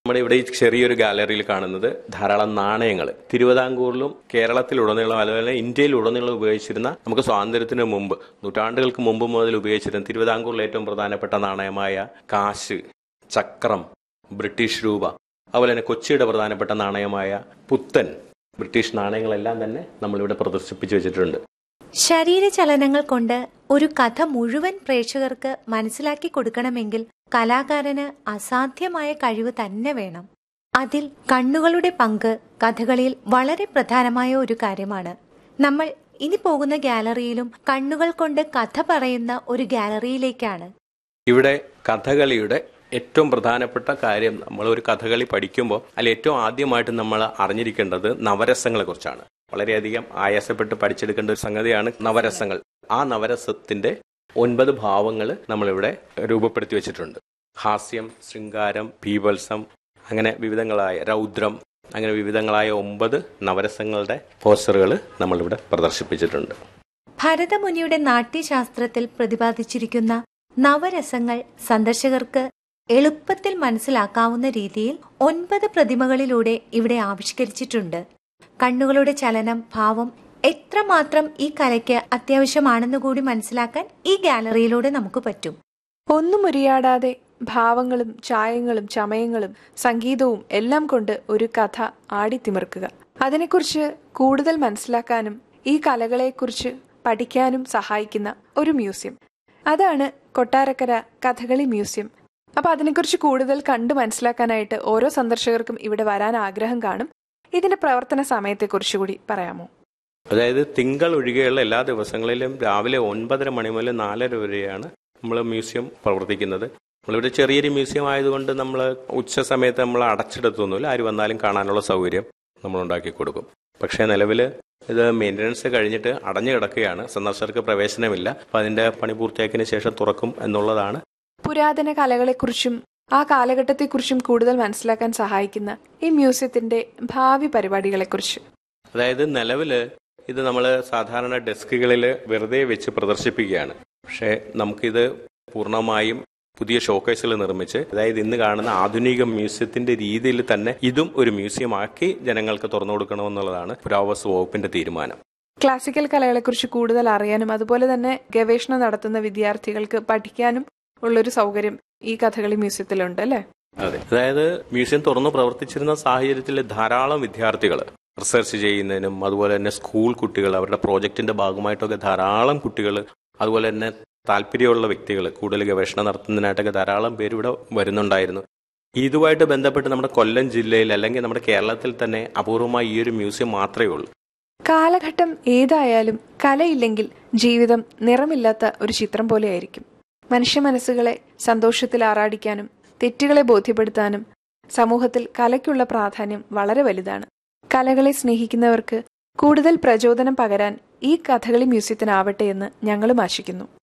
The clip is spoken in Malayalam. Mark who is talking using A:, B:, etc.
A: നമ്മുടെ ഇവിടെ ഈ ചെറിയൊരു ഗാലറിയിൽ കാണുന്നത് ധാരാളം നാണയങ്ങൾ തിരുവിതാംകൂറിലും കേരളത്തിലുടനീളം അതുപോലെ ഇന്ത്യയിലുടനീളം ഉപയോഗിച്ചിരുന്ന നമുക്ക് സ്വാതന്ത്ര്യത്തിന് മുമ്പ് നൂറ്റാണ്ടുകൾക്ക് മുമ്പ് മുതൽ ഉപയോഗിച്ചിരുന്ന തിരുവിതാംകൂറിൽ ഏറ്റവും പ്രധാനപ്പെട്ട നാണയമായ കാശ് ചക്രം ബ്രിട്ടീഷ് രൂപ അതുപോലെ തന്നെ കൊച്ചിയുടെ പ്രധാനപ്പെട്ട നാണയമായ പുത്തൻ ബ്രിട്ടീഷ് നാണയങ്ങളെല്ലാം തന്നെ നമ്മളിവിടെ പ്രദർശിപ്പിച്ചു വെച്ചിട്ടുണ്ട്
B: ശരീരചലനങ്ങൾ കൊണ്ട് ഒരു കഥ മുഴുവൻ പ്രേക്ഷകർക്ക് മനസ്സിലാക്കി കൊടുക്കണമെങ്കിൽ കലാകാരന് അസാധ്യമായ കഴിവ് തന്നെ വേണം അതിൽ കണ്ണുകളുടെ പങ്ക് കഥകളിയിൽ വളരെ പ്രധാനമായ ഒരു കാര്യമാണ് നമ്മൾ ഇനി പോകുന്ന ഗാലറിയിലും കണ്ണുകൾ കൊണ്ട് കഥ പറയുന്ന ഒരു ഗാലറിയിലേക്കാണ്
A: ഇവിടെ കഥകളിയുടെ ഏറ്റവും പ്രധാനപ്പെട്ട കാര്യം നമ്മൾ ഒരു കഥകളി പഠിക്കുമ്പോൾ അതിൽ ഏറ്റവും ആദ്യമായിട്ട് നമ്മൾ അറിഞ്ഞിരിക്കേണ്ടത് നവരസങ്ങളെ കുറിച്ചാണ് വളരെയധികം ആയാസപ്പെട്ട് പഠിച്ചെടുക്കേണ്ട ഒരു സംഗതിയാണ് നവരസങ്ങൾ ആ നവരസത്തിന്റെ ഒൻപത് ഭാവങ്ങൾ നമ്മളിവിടെ രൂപപ്പെടുത്തി വെച്ചിട്ടുണ്ട് ഹാസ്യം ശൃംഗാരം ബീഭത്സം അങ്ങനെ വിവിധങ്ങളായ രൗദ്രം അങ്ങനെ വിവിധങ്ങളായ ഒമ്പത് നവരസങ്ങളുടെ പോസ്റ്ററുകൾ നമ്മളിവിടെ പ്രദർശിപ്പിച്ചിട്ടുണ്ട്
B: ഭരതമുനിയുടെ നാട്യശാസ്ത്രത്തിൽ പ്രതിപാദിച്ചിരിക്കുന്ന നവരസങ്ങൾ സന്ദർശകർക്ക് എളുപ്പത്തിൽ മനസ്സിലാക്കാവുന്ന രീതിയിൽ ഒൻപത് പ്രതിമകളിലൂടെ ഇവിടെ ആവിഷ്കരിച്ചിട്ടുണ്ട് കണ്ണുകളുടെ ചലനം ഭാവം എത്രമാത്രം ഈ കലയ്ക്ക് അത്യാവശ്യമാണെന്ന് കൂടി മനസ്സിലാക്കാൻ ഈ ഗാലറിയിലൂടെ നമുക്ക് പറ്റും
C: ഒന്നും ഉരിയാടാതെ ഭാവങ്ങളും ചായങ്ങളും ചമയങ്ങളും സംഗീതവും എല്ലാം കൊണ്ട് ഒരു കഥ ആടിത്തിമിർക്കുക അതിനെക്കുറിച്ച് കൂടുതൽ മനസ്സിലാക്കാനും ഈ കലകളെക്കുറിച്ച് പഠിക്കാനും സഹായിക്കുന്ന ഒരു മ്യൂസിയം അതാണ് കൊട്ടാരക്കര കഥകളി മ്യൂസിയം അപ്പൊ അതിനെക്കുറിച്ച് കൂടുതൽ കണ്ടു മനസ്സിലാക്കാനായിട്ട് ഓരോ സന്ദർശകർക്കും ഇവിടെ വരാൻ ആഗ്രഹം കാണും ഇതിന്റെ പ്രവർത്തന സമയത്തെക്കുറിച്ച് കൂടി പറയാമോ
A: അതായത് തിങ്കൾ ഒഴികെയുള്ള എല്ലാ ദിവസങ്ങളിലും രാവിലെ ഒൻപതര മണി മുതൽ നാലര വരെയാണ് നമ്മൾ മ്യൂസിയം പ്രവർത്തിക്കുന്നത് നമ്മളിവിടെ ചെറിയൊരു മ്യൂസിയം ആയതുകൊണ്ട് നമ്മൾ ഉച്ച സമയത്ത് നമ്മൾ അടച്ചിടത്തൊന്നുമില്ല ആര് വന്നാലും കാണാനുള്ള സൗകര്യം നമ്മൾ ഉണ്ടാക്കി കൊടുക്കും പക്ഷേ നിലവിൽ ഇത് മെയിൻ്റനൻസ് കഴിഞ്ഞിട്ട് അടഞ്ഞു കിടക്കുകയാണ് സന്ദർശകർക്ക് പ്രവേശനമില്ല അപ്പം അതിൻ്റെ പണി പൂർത്തിയാക്കിയതിന് ശേഷം തുറക്കും എന്നുള്ളതാണ്
C: പുരാതന കലകളെക്കുറിച്ചും ആ കാലഘട്ടത്തെക്കുറിച്ചും കൂടുതൽ മനസ്സിലാക്കാൻ സഹായിക്കുന്ന ഈ മ്യൂസിയത്തിന്റെ ഭാവി പരിപാടികളെക്കുറിച്ച്
A: അതായത് നിലവിൽ ഇത് നമ്മൾ സാധാരണ ഡെസ്കുകളിൽ വെറുതെ വെച്ച് പ്രദർശിപ്പിക്കുകയാണ് പക്ഷേ നമുക്കിത് പൂർണ്ണമായും പുതിയ ഷോക്കേസുകൾ നിർമ്മിച്ച് അതായത് ഇന്ന് കാണുന്ന ആധുനിക മ്യൂസിയത്തിന്റെ രീതിയിൽ തന്നെ ഇതും ഒരു മ്യൂസിയം ആക്കി ജനങ്ങൾക്ക് തുറന്നു കൊടുക്കണമെന്നുള്ളതാണ് പുരാവസ്തു വകുപ്പിന്റെ തീരുമാനം
C: ക്ലാസിക്കൽ കലകളെക്കുറിച്ച് കൂടുതൽ അറിയാനും അതുപോലെ തന്നെ ഗവേഷണം നടത്തുന്ന വിദ്യാർത്ഥികൾക്ക് പഠിക്കാനും ഉള്ളൊരു സൗകര്യം ഈ കഥകളി മ്യൂസിയത്തിലുണ്ട് അല്ലേ
A: അതെ അതായത് മ്യൂസിയം തുറന്നു പ്രവർത്തിച്ചിരുന്ന സാഹചര്യത്തിൽ ധാരാളം വിദ്യാർത്ഥികൾ റിസർച്ച് ചെയ്യുന്നതിനും അതുപോലെ തന്നെ സ്കൂൾ കുട്ടികൾ അവരുടെ പ്രോജക്റ്റിന്റെ ഭാഗമായിട്ടൊക്കെ ധാരാളം കുട്ടികൾ അതുപോലെ തന്നെ താല്പര്യമുള്ള വ്യക്തികൾ കൂടുതൽ ഗവേഷണം നടത്തുന്നതിനായിട്ടൊക്കെ ധാരാളം പേര് ഇവിടെ വരുന്നുണ്ടായിരുന്നു ഇതുമായിട്ട് ബന്ധപ്പെട്ട് നമ്മുടെ കൊല്ലം ജില്ലയിൽ അല്ലെങ്കിൽ നമ്മുടെ കേരളത്തിൽ തന്നെ അപൂർവമായി ഈ ഒരു മ്യൂസിയം മാത്രമേ ഉള്ളൂ
C: കാലഘട്ടം ഏതായാലും കലയില്ലെങ്കിൽ ജീവിതം നിറമില്ലാത്ത ഒരു ചിത്രം പോലെയായിരിക്കും മനുഷ്യ മനസ്സുകളെ സന്തോഷത്തിൽ ആറാടിക്കാനും തെറ്റുകളെ ബോധ്യപ്പെടുത്താനും സമൂഹത്തിൽ കലയ്ക്കുള്ള പ്രാധാന്യം വളരെ വലുതാണ് കലകളെ സ്നേഹിക്കുന്നവർക്ക് കൂടുതൽ പ്രചോദനം പകരാൻ ഈ കഥകളി മ്യൂസിയത്തിനാവട്ടെ എന്ന് ഞങ്ങളും ആശിക്കുന്നു